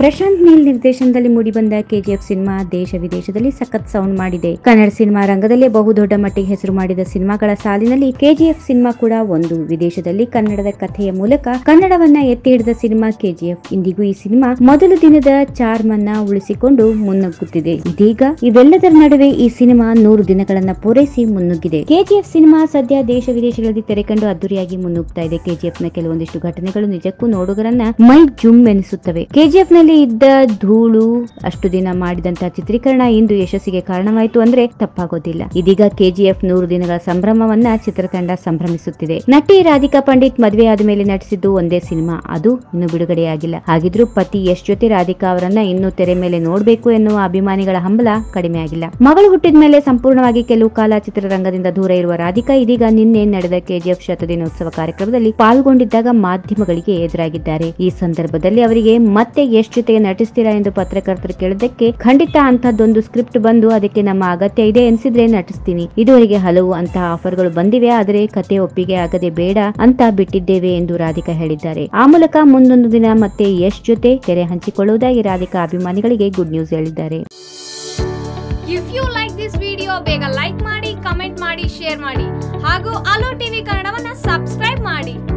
ಪ್ರಶಾಂತ್ ನೀಲ್ ನಿರ್ದೇಶನದಲ್ಲಿ ಮೂಡಿಬಂದ KGF cinema ದೇಶ ವಿದೇಶದಲ್ಲಿ ಸಖತ್ ಸೌಂಡ್ ಮಾಡಿದೆ ಕನ್ನಡ ಸಿನಿಮಾ ರಂಗದಲ್ಲೇ ಬಹುದೊಡ್ಡ ಮಟ್ಟಿಗೆ ಹೆಸರು ಮಾಡಿದ ಸಿನಿಮಾಗಳ ಸಾಲಿನಲ್ಲಿ ಕೆಜಿಎಫ್ ಸಿನಿಮಾ ಕೂಡ ಒಂದು ವಿದೇಶದಲ್ಲಿ ಕನ್ನಡದ ಕಥೆಯ ಮೂಲಕ ಕನ್ನಡವನ್ನ ಎತ್ತಿ ಹಿಡಿದ ಸಿನಿಮಾ ಕೆಜಿಎಫ್ ಇಂದಿಗೂ ಈ ಸಿನಿಮಾ ಮೊದಲು ದಿನದ ಚಾರ್ಮ್ ಅನ್ನ ಉಳಿಸಿಕೊಂಡು ಮುನ್ನುಗ್ಗುತ್ತಿದೆ ಇದೀಗ ಇವೆಲ್ಲದರ ನಡುವೆ ಈ ಸಿನಿಮಾ ನೂರು ದಿನಗಳನ್ನ ಪೂರೈಸಿ ಮುನ್ನುಗ್ಗಿದೆ ಕೆಜಿಎಫ್ ಸಿನಿಮಾ ಸದ್ಯ ದೇಶ ವಿದೇಶಗಳಲ್ಲಿ ತೆರೆಕಂಡು ಅದ್ದೂರಿಯಾಗಿ ಮುನ್ನುಗ್ತಾ ಇದೆ ಕೆಜಿಎಫ್ ನ ಕೆಲವೊಂದಿಷ್ಟು ಘಟನೆಗಳು ನಿಜಕ್ಕೂ ನೋಡುಗರನ್ನ ಮೈ ಜುಮ್ ಎನಿಸುತ್ತವೆ ಕೆಜಿಎಫ್ ನಲ್ಲಿ ಇದ್ದ ಧೂಳು ಅಷ್ಟು ದಿನ ಮಾಡಿದಂತಹ ಚಿತ್ರೀಕರಣ ಇಂದು ಯಶಸ್ಸಿಗೆ ಕಾರಣವಾಯಿತು ಅಂದ್ರೆ ತಪ್ಪಾಗೋದಿಲ್ಲ ಇದೀಗ ಕೆಜಿಎಫ್ ನೂರು ದಿನಗಳ ಸಂಭ್ರಮವನ್ನ ಚಿತ್ರತಂಡ ಸಂಭ್ರಮಿಸುತ್ತಿದೆ ನಟಿ ರಾಧಿಕಾ ಪಂಡಿತ್ ಮದುವೆ ಆದ ಮೇಲೆ ನಟಿಸಿದ್ದು ಒಂದೇ ಸಿನಿಮಾ ಅದು ಇನ್ನು ಬಿಡುಗಡೆಯಾಗಿಲ್ಲ ಹಾಗಿದ್ರೂ ಪತಿ ಯಶ್ ಜೊತೆ ರಾಧಿಕಾ ಅವರನ್ನ ಇನ್ನು ತೆರೆ ಮೇಲೆ ನೋಡ್ಬೇಕು ಎನ್ನುವ ಅಭಿಮಾನಿಗಳ ಹಂಬಲ ಕಡಿಮೆ ಆಗಿಲ್ಲ ಮಗಳು ಹುಟ್ಟಿದ ಮೇಲೆ ಸಂಪೂರ್ಣವಾಗಿ ಕೆಲವು ಕಾಲ ಚಿತ್ರರಂಗದಿಂದ ದೂರ ಇರುವ ರಾಧಿಕಾ ಇದೀಗ ನಿನ್ನೆ ನಡೆದ ಕೆಜಿಎಫ್ ಶತದಿನೋತ್ಸವ ಕಾರ್ಯಕ್ರಮದಲ್ಲಿ ಪಾಲ್ಗೊಂಡಿದ್ದಾಗ ಮಾಧ್ಯಮಗಳಿಗೆ ಎದುರಾಗಿದ್ದಾರೆ ಈ ಸಂದರ್ಭದಲ್ಲಿ ಅವರಿಗೆ ಮತ್ತೆ ಎಷ್ಟ್ ಜೊತೆಗೆ ನಟಿಸ್ತೀರಾ ಎಂದು ಪತ್ರಕರ್ತರು ಕೇಳಿದ್ದಕ್ಕೆ ಖಂಡಿತ ಅಂತಹದ್ದೊಂದು ಸ್ಕ್ರಿಪ್ಟ್ ಬಂದು ಅದಕ್ಕೆ ನಮ್ಮ ಅಗತ್ಯ ಇದೆ ಎನಿಸಿದ್ರೆ ನಟಿಸ್ತೀನಿ ಇದುವರೆಗೆ ಹಲವು ಅಂತಹ ಆಫರ್ಗಳು ಬಂದಿವೆ ಆದರೆ ಕತೆ ಒಪ್ಪಿಗೆ ಆಗದೆ ಬೇಡ ಅಂತ ಬಿಟ್ಟಿದ್ದೇವೆ ಎಂದು ರಾಧಿಕಾ ಹೇಳಿದ್ದಾರೆ ಆ ಮೂಲಕ ಮುಂದೊಂದು ದಿನ ಮತ್ತೆ ಯಶ್ ಜೊತೆ ತೆರೆ ಹಂಚಿಕೊಳ್ಳುವುದಾಗಿ ರಾಧಿಕಾ ಅಭಿಮಾನಿಗಳಿಗೆ ಗುಡ್ ನ್ಯೂಸ್ ಹೇಳಿದ್ದಾರೆ if you like this video ಬೇಗ ಲೈಕ್ ಮಾಡಿ ಕಮೆಂಟ್ ಮಾಡಿ ಶೇರ್ ಮಾಡಿ ಹಾಗೂ ಅಲೋ ಟಿವಿ ಕನ್ನಡವನ್ನ ಸಬ್ಸ್ಕ್ರೈಬ್ ಮಾಡಿ